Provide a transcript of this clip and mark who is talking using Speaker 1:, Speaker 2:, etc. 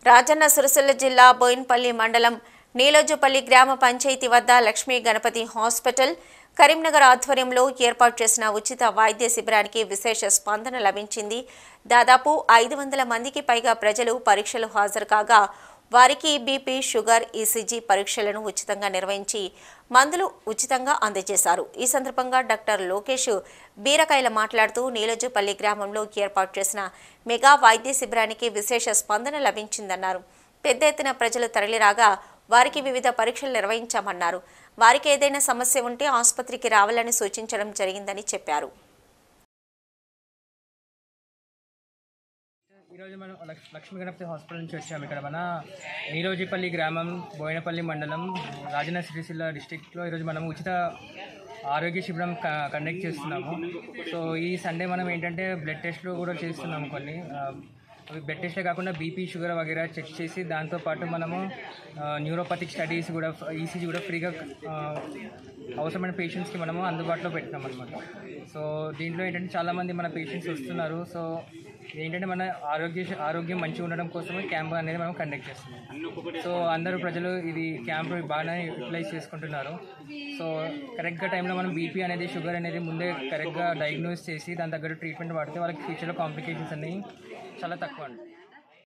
Speaker 1: రాజన్న సిరిసిల్ల జిల్లా బోయిన్పల్లి మండలం నీలోజుపల్లి గ్రామ పంచాయతీ వద్ద లక్ష్మీ గణపతి హాస్పిటల్ కరీంనగర్ ఆధ్వర్యంలో ఏర్పాటు చేసిన ఉచిత వైద్య శిబిరానికి విశేష స్పందన లభించింది దాదాపు ఐదు వందల మందికి పైగా ప్రజలు పరీక్షలు హాజరు కాగా వారికి బీపీ షుగర్ ఈసీజీ పరీక్షలను ఉచితంగా నిర్వహించి మందులు ఉచితంగా అందజేశారు ఈ సందర్భంగా డాక్టర్ లోకేష్ బీరకాయల మాట్లాడుతూ నీలజుపల్లి గ్రామంలో ఏర్పాటు చేసిన మెగా వైద్య శిబిరానికి విశేష స్పందన లభించిందన్నారు పెద్ద ఎత్తున ప్రజలు తరలిరాగా వారికి వివిధ పరీక్షలు నిర్వహించామన్నారు వారికి ఏదైనా సమస్య ఉంటే ఆసుపత్రికి రావాలని సూచించడం జరిగిందని చెప్పారు
Speaker 2: ఈరోజు మనం లక్ష్- లక్ష్మీ గణపతి హాస్పిటల్ నుంచి వచ్చాము ఇక్కడ మన నీరోజిపల్లి గ్రామం బోయినపల్లి మండలం రాజన్న సిరిసిల్ల డిస్టిక్లో ఈరోజు మనం ఉచిత ఆరోగ్య శిబిరం క- కండక్ట్ చేస్తున్నాము సో ఈ సండే మనం ఏంటంటే బ్లడ్ టెస్ట్లు కూడా చేస్తున్నాము కొన్ని ఆ, అవి బ్లడ్ టెస్టే కాకుండా బీపీ షుగర్ వగేరా చెక్ చేసి దాంతోపాటు మనము న్యూరోపతిక్ స్టడీస్ కూడా ఈసీజీ కూడా ఫ్రీగా ఆ, అవసరమైన పేషెంట్స్కి మనము అందుబాటులో పెట్టినాం అనమాట సో దీంట్లో ఏంటంటే చాలామంది మన పేషెంట్స్ వస్తున్నారు సో ఏంటంటే మన ఆరోగ్య ఆరోగ్యం మంచిగా ఉండడం కోసమే క్యాంప్ అనేది మనం కండక్ట్ చేస్తున్నాం సో అందరూ ప్రజలు ఇది క్యాంప్ బాగానే యూటిలైజ్ చేసుకుంటున్నారు సో కరెక్ట్గా టైంలో మనం బీపీ అనేది షుగర్ అనేది ముందే కరెక్ట్గా డయాగ్నోస్ చేసి దాని దగ్గర ట్రీట్మెంట్ వాడితే వాళ్ళకి ఫ్యూచర్లో కాంప్లికేషన్స్ అనేవి చాలా తక్కువ అండి